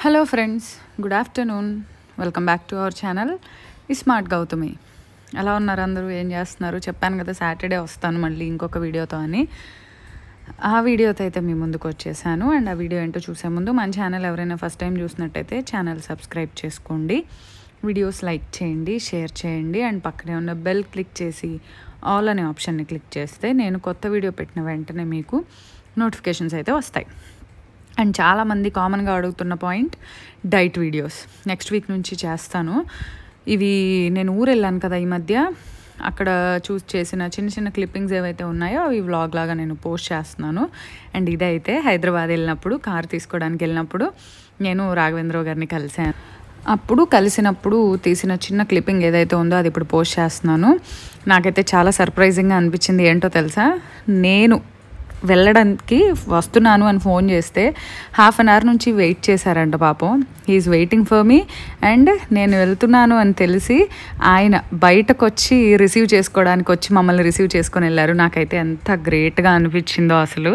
hello friends good afternoon welcome back to our channel ఈ smart Gautami ఎలా ఉన్నారు అందరూ ఏం చేస్తున్నారు చెప్పాను కదా సాటర్డే వస్తాను మళ్ళీ ఇంకొక వీడియోతో అని ఆ వీడియోతో అయితే మీ ముందుకు వచ్చేసాను అండ్ ఆ వీడియో ఏంటో చూసే ముందు మన ఛానల్ ఎవరైనా ఫస్ట్ టైం చూసినట్టయితే ఛానల్ సబ్స్క్రైబ్ చేసుకోండి వీడియోస్ లైక్ చేయండి షేర్ చేయండి అండ్ పక్కనే ఉన్న బెల్ క్లిక్ చేసి ఆల్ అనే ఆప్షన్ని క్లిక్ చేస్తే నేను కొత్త వీడియో పెట్టిన వెంటనే మీకు నోటిఫికేషన్స్ అయితే వస్తాయి అండ్ చాలామంది కామన్గా అడుగుతున్న point diet videos next week నుంచి చేస్తాను ఇవి నేను ఊరు వెళ్ళాను కదా ఈ మధ్య అక్కడ చూస్ చేసిన చిన్న చిన్న క్లిప్పింగ్స్ ఏవైతే ఉన్నాయో అవి వ్లాగ్ లాగా నేను పోస్ట్ చేస్తున్నాను అండ్ ఇదైతే హైదరాబాద్ వెళ్ళినప్పుడు కార్ తీసుకోవడానికి వెళ్ళినప్పుడు నేను రాఘవేంద్రరావు గారిని కలిశాను అప్పుడు కలిసినప్పుడు తీసిన చిన్న క్లిప్పింగ్ ఏదైతే ఉందో అది ఇప్పుడు పోస్ట్ చేస్తున్నాను నాకైతే చాలా సర్ప్రైజింగ్గా అనిపించింది ఏంటో తెలుసా నేను వెళ్ళడానికి వస్తున్నాను అని ఫోన్ చేస్తే హాఫ్ అన్ అవర్ నుంచి వెయిట్ చేశారంట పాపం he is waiting for me and నేను వెళ్తున్నాను అని తెలిసి ఆయన బయటకు వచ్చి రిసీవ్ చేసుకోవడానికి వచ్చి మమ్మల్ని రిసీవ్ చేసుకొని వెళ్ళారు నాకైతే ఎంత గ్రేట్గా అనిపించిందో అసలు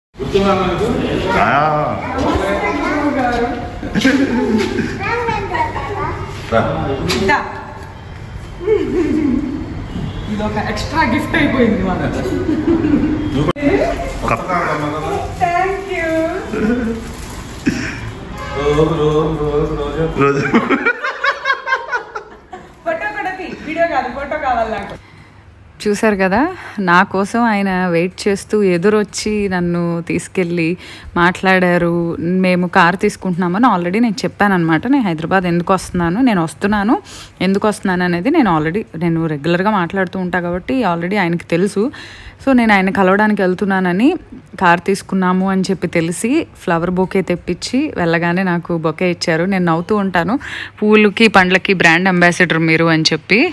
ఇది ఒక ఎక్స్ట్రా గిఫ్ట్ అయిపోయింది థ్యాంక్ యూ రోజు ఫోటో కూడా వీడియో కాదు ఫోటో కావాలి నాకు చూశారు కదా నా కోసం ఆయన వెయిట్ చేస్తూ ఎదురొచ్చి నన్ను తీసుకెళ్ళి మాట్లాడారు మేము కార్ తీసుకుంటున్నామని ఆల్రెడీ నేను చెప్పాను అనమాట నేను హైదరాబాద్ ఎందుకు వస్తున్నాను నేను వస్తున్నాను ఎందుకు వస్తున్నాను అనేది నేను ఆల్రెడీ నేను రెగ్యులర్గా మాట్లాడుతూ ఉంటా కాబట్టి ఆల్రెడీ ఆయనకి తెలుసు సో నేను ఆయన కలవడానికి వెళ్తున్నానని కార్ తీసుకున్నాము అని చెప్పి తెలిసి ఫ్లవర్ బొకే తెప్పించి వెళ్ళగానే నాకు బొకే ఇచ్చారు నేను నవ్వుతూ ఉంటాను పూలకి పండ్లకి బ్రాండ్ అంబాసిడర్ మీరు అని చెప్పి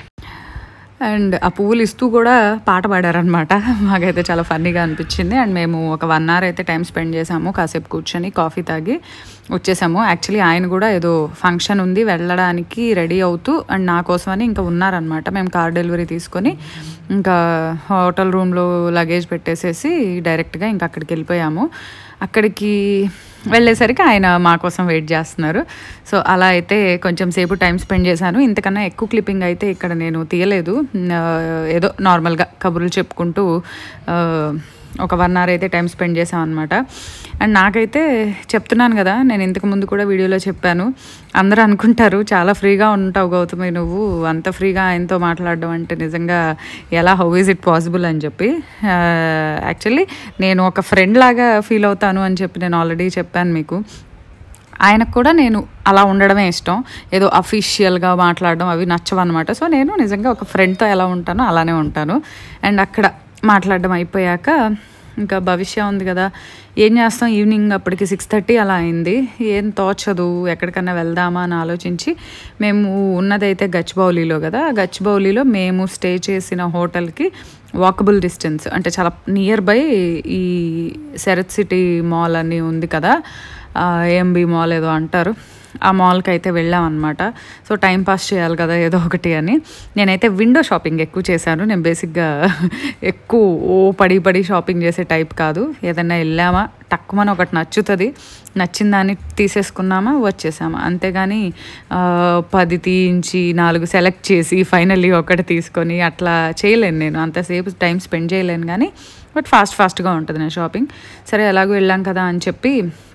అండ్ ఆ పువ్వులు ఇస్తూ కూడా పాట పాడారనమాట మాకైతే చాలా ఫన్నీగా అనిపించింది అండ్ మేము ఒక వన్ అవర్ అయితే టైం స్పెండ్ చేసాము కాసేపు కూర్చొని కాఫీ తాగి వచ్చేసాము యాక్చువల్లీ ఆయన కూడా ఏదో ఫంక్షన్ ఉంది వెళ్ళడానికి రెడీ అవుతూ అండ్ నా కోసమని ఇంకా ఉన్నారనమాట మేము కార్ డెలివరీ తీసుకొని ఇంకా హోటల్ రూమ్లో లగేజ్ పెట్టేసేసి డైరెక్ట్గా ఇంకా అక్కడికి వెళ్ళిపోయాము అక్కడికి వెళ్ళేసరికి ఆయన మా కోసం వెయిట్ చేస్తున్నారు సో అలా అయితే కొంచెం సేపు టైం స్పెండ్ చేశాను ఇంతకన్నా ఎక్కువ క్లిప్పింగ్ అయితే ఇక్కడ నేను తీయలేదు ఆ, ఏదో నార్మల్గా కబుర్లు చెప్పుకుంటూ ఆ, ఒక వన్ అవర్ అయితే టైం స్పెండ్ చేసాం అనమాట అండ్ నాకైతే చెప్తున్నాను కదా నేను ఇంతకు ముందు కూడా వీడియోలో చెప్పాను అందరూ అనుకుంటారు చాలా ఫ్రీగా ఉంటావు గౌతమి నువ్వు అంత ఫ్రీగా ఆయనతో మాట్లాడడం అంటే నిజంగా ఎలా హౌ ఈజ్ ఇట్ పాసిబుల్ అని చెప్పి యాక్చువల్లీ నేను ఒక ఫ్రెండ్ లాగా ఫీల్ అవుతాను అని చెప్పి నేను ఆల్రెడీ చెప్పాను మీకు ఆయనకు కూడా నేను అలా ఉండడమే ఇష్టం ఏదో అఫీషియల్గా మాట్లాడడం అవి నచ్చవన్నమాట సో నేను నిజంగా ఒక ఫ్రెండ్తో ఎలా ఉంటానో అలానే ఉంటాను అండ్ అక్కడ మాట్లాడడం అయిపోయాక ఇంకా భవిష్య ఉంది కదా ఏం చేస్తాం ఈవినింగ్ అప్పటికి సిక్స్ థర్టీ అలా అయింది ఏం తోచదు ఎక్కడికన్నా వెళ్దామా అని ఆలోచించి మేము ఉన్నదైతే గచ్చిబౌలిలో కదా గచ్చిబౌలిలో మేము స్టే చేసిన హోటల్కి వాకబుల్ డిస్టెన్స్ అంటే చాలా నియర్ బై ఈ శరత్ సిటీ మాల్ అని ఉంది కదా ఏఎంబి మాల్ ఏదో అంటారు ఆ మాల్కి అయితే వెళ్ళాం అనమాట సో టైం పాస్ చేయాలి కదా ఏదో ఒకటి అని నేనైతే విండో షాపింగ్ ఎక్కువ చేశాను నేను బేసిక్గా ఎక్కువ ఓ పడి పడి షాపింగ్ చేసే టైప్ కాదు ఏదన్నా వెళ్ళామా తక్కువని ఒకటి నచ్చుతుంది నచ్చిన దాన్ని తీసేసుకున్నామా వచ్చేసామా అంతేగాని ఆ, పది తీయించి నాలుగు సెలెక్ట్ చేసి ఫైనల్లీ ఒకటి తీసుకొని అట్లా చేయలేను నేను అంతసేపు టైం స్పెండ్ చేయలేను కానీ బట్ ఫాస్ట్ ఫాస్ట్గా ఉంటుంది నా షాపింగ్ సరే ఎలాగో వెళ్ళాం కదా అని చెప్పి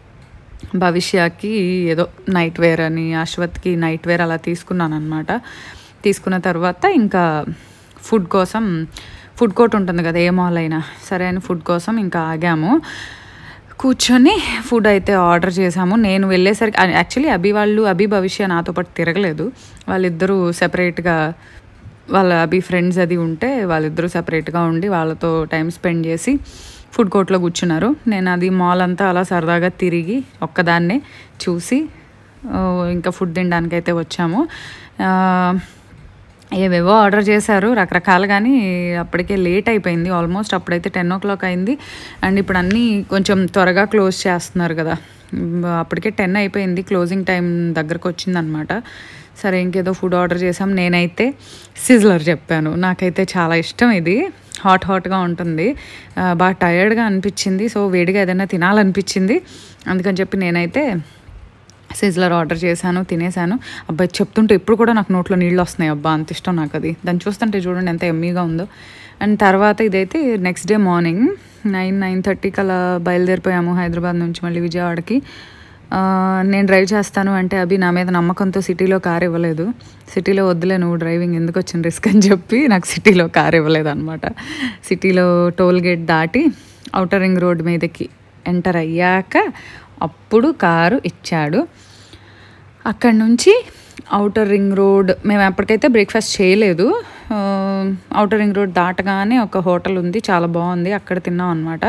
భవిష్యకి ఏదో నైట్ వేర్ అని అశ్వత్కి నైట్ వేర్ అలా తీసుకున్నాను అనమాట తీసుకున్న తర్వాత ఇంకా ఫుడ్ కోసం ఫుడ్ కోర్ట్ ఉంటుంది కదా ఏ మాల్ అయినా సరే అని ఫుడ్ కోసం ఇంకా ఆగాము కూర్చొని ఫుడ్ అయితే ఆర్డర్ చేసాము నేను వెళ్ళేసరికి యాక్చువల్లీ అభి వాళ్ళు అభి భవిష్య నాతో పాటు తిరగలేదు వాళ్ళిద్దరూ సెపరేట్గా వాళ్ళ అభి ఫ్రెండ్స్ అది ఉంటే వాళ్ళిద్దరూ సెపరేట్గా ఉండి వాళ్ళతో టైం స్పెండ్ చేసి ఫుడ్ కోర్ట్లో కూర్చున్నారు నేను అది మాల్ అంతా అలా సరదాగా తిరిగి ఒక్కదాన్నే చూసి ఆ, ఇంకా ఫుడ్ తినడానికి అయితే వచ్చాము ఆ, ఏవేవో ఆర్డర్ చేశారు రకరకాలు కానీ అప్పటికే లేట్ అయిపోయింది ఆల్మోస్ట్ అప్పుడైతే టెన్ ఓ క్లాక్ అయింది అండ్ ఇప్పుడు అన్నీ కొంచెం త్వరగా క్లోజ్ చేస్తున్నారు కదా మ్, అప్పటికే టెన్ అయిపోయింది క్లోజింగ్ టైం దగ్గరకు వచ్చిందనమాట సరే ఇంకేదో ఫుడ్ ఆర్డర్ చేసాం నేనైతే సిజ్లర్ చెప్పాను నాకైతే చాలా ఇష్టం ఇది హాట్ హాట్గా ఉంటుంది ఆ, బాగా టయర్డ్గా అనిపించింది సో వేడిగా ఏదైనా తినాలనిపించింది అందుకని చెప్పి నేనైతే సిజ్లర్ ఆర్డర్ చేశాను తినేసాను అబ్బాయి చెప్తుంటే ఇప్పుడు కూడా నాకు నోట్లో నీళ్ళు వస్తున్నాయి అబ్బా అంత ఇష్టం నాకు అది దాన్ని చూస్తుంటే చూడండి ఎంత ఎమ్మీగా ఉందో అండ్ తర్వాత ఇదైతే next day morning nine nine థర్టీకి అలా బయలుదేరిపోయాము హైదరాబాద్ నుంచి మళ్ళీ విజయవాడకి ఆ, నేను డ్రైవ్ చేస్తాను అంటే అభి నా మీద నమ్మకంతో సిటీలో కార్ ఇవ్వలేదు సిటీలో వద్దులే నువ్వు డ్రైవింగ్ ఎందుకు వచ్చిన రిస్క్ అని చెప్పి నాకు సిటీలో కార్ ఇవ్వలేదు అనమాట సిటీలో టోల్ గేట్ దాటి అవుటర్ రింగ్ రోడ్ మీదకి ఎంటర్ అయ్యాక అప్పుడు కారు ఇచ్చాడు అక్కడి నుంచి అవుటర్ రింగ్ రోడ్ మేము ఎప్పటికైతే బ్రేక్ఫాస్ట్ చేయలేదు ఆ, అవుటర్ రింగ్ రోడ్ దాటగానే ఒక హోటల్ ఉంది చాలా బాగుంది అక్కడ తిన్నాం అనమాట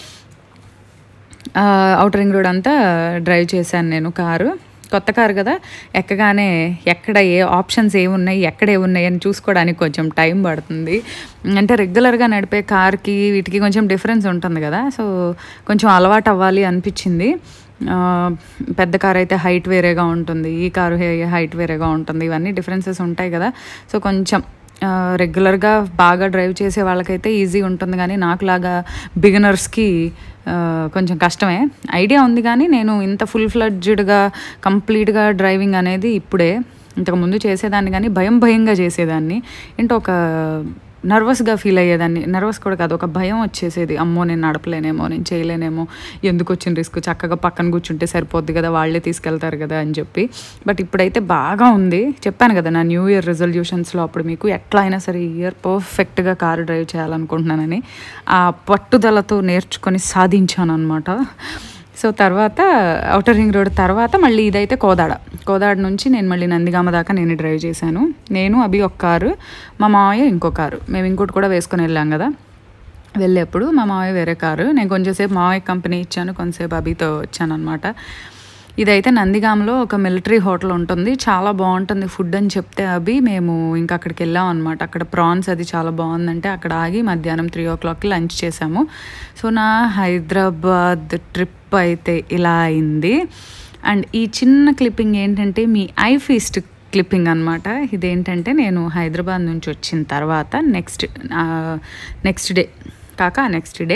అవుటర్ రింగ్ రోడ్ అంతా డ్రైవ్ చేశాను నేను కారు కొత్త కారు కదా ఎక్కగానే ఎక్కడ ఏ ఆప్షన్స్ ఏమున్నాయి ఎక్కడ ఏమున్నాయి అని చూసుకోవడానికి కొంచెం టైం పడుతుంది అంటే రెగ్యులర్గా నడిపే కార్కి వీటికి కొంచెం డిఫరెన్స్ ఉంటుంది కదా సో కొంచెం అలవాటు అవ్వాలి అనిపించింది ఆ, పెద్ద కార్ అయితే హైట్ వేరేగా ఉంటుంది ఈ కారు హైట్ వేరేగా ఉంటుంది ఇవన్నీ డిఫరెన్సెస్ ఉంటాయి కదా సో కొంచెం ఆ, రెగ్యులర్గా బాగా డ్రైవ్ చేసే వాళ్ళకైతే ఈజీ ఉంటుంది కానీ నాకులాగా బిగినర్స్కి ఆ, కొంచెం కష్టమే ఐడియా ఉంది కానీ నేను ఇంత ఫుల్ ఫ్లడ్జ్డ్గా కంప్లీట్గా డ్రైవింగ్ అనేది ఇప్పుడే ఇంతకుముందు చేసేదాన్ని కానీ భయం భయంగా చేసేదాన్ని ఏంటో ఒక నర్వస్గా ఫీల్ అయ్యేదాన్ని నర్వస్ కూడా కాదు ఒక భయం వచ్చేసేది అమ్మో నేను నడపలేనేమో నేను చేయలేనేమో ఎందుకు వచ్చిన రిస్క్ చక్కగా పక్కన కూర్చుంటే సరిపోద్ది కదా వాళ్ళే తీసుకెళ్తారు కదా అని చెప్పి బట్ ఇప్పుడైతే బాగా ఉంది చెప్పాను కదా నా న్యూ ఇయర్ రెజల్యూషన్స్లో అప్పుడు మీకు ఎట్లా అయినా సరే ఈ ఇయర్ పర్ఫెక్ట్గా కారు డ్రైవ్ చేయాలనుకుంటున్నానని ఆ పట్టుదలతో నేర్చుకొని సాధించాను అనమాట సో తర్వాత అవుటర్ రింగ్ రోడ్ తర్వాత మళ్ళీ ఇదైతే కోదాడ కోదాడ నుంచి నేను మళ్ళీ నందిగామ దాకా నేను డ్రైవ్ చేశాను నేను అభి ఒక కారు మా మావయ్య ఇంకో కారు మేము ఇంకోటి కూడా వేసుకొని వెళ్ళాం కదా వెళ్ళేప్పుడు మా మావయ్య వేరే కారు నేను కొంచెంసేపు మావయ్య కంపెనీ ఇచ్చాను కొంచెంసేపు అభితో వచ్చాను అనమాట ఇదైతే నందిగాంలో ఒక మిలిటరీ హోటల్ ఉంటుంది చాలా బాగుంటుంది ఫుడ్ అని చెప్తే అభి మేము ఇంకా అక్కడికి వెళ్ళాం అనమాట అక్కడ ప్రాన్స్ అది చాలా బాగుందంటే అక్కడ ఆగి మధ్యాహ్నం త్రీ ఓ క్లాక్కి లంచ్ చేసాము సో నా హైదరాబాద్ ట్రిప్ అయితే ఇలా అయింది అండ్ ఈ చిన్న క్లిప్పింగ్ ఏంటంటే మీ ఐ ఫీస్ట్ క్లిప్పింగ్ అనమాట ఇదేంటంటే నేను హైదరాబాద్ నుంచి వచ్చిన తర్వాత నెక్స్ట్ నెక్స్ట్ డే కాక నెక్స్ట్ డే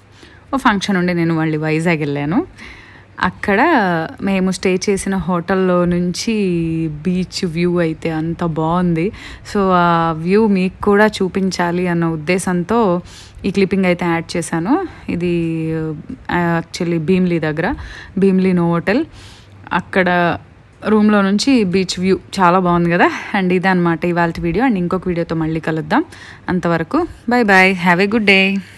ఓ ఫంక్షన్ ఉండి నేను మళ్ళీ వైజాగ్ వెళ్ళాను అక్కడ మేము స్టే చేసిన హోటల్లో నుంచి బీచ్ వ్యూ అయితే అంత బాగుంది సో ఆ వ్యూ మీకు కూడా చూపించాలి అన్న ఉద్దేశంతో ఈ క్లిప్పింగ్ అయితే యాడ్ చేశాను ఇది యాక్చువల్లీ భీమ్లీ దగ్గర భీమ్లీ నో హోటల్ అక్కడ రూమ్లో నుంచి బీచ్ వ్యూ చాలా బాగుంది కదా అండ్ ఇదే అనమాట ఇవాళ వీడియో అండ్ ఇంకొక వీడియోతో మళ్ళీ కలుద్దాం అంతవరకు bye bye have a good day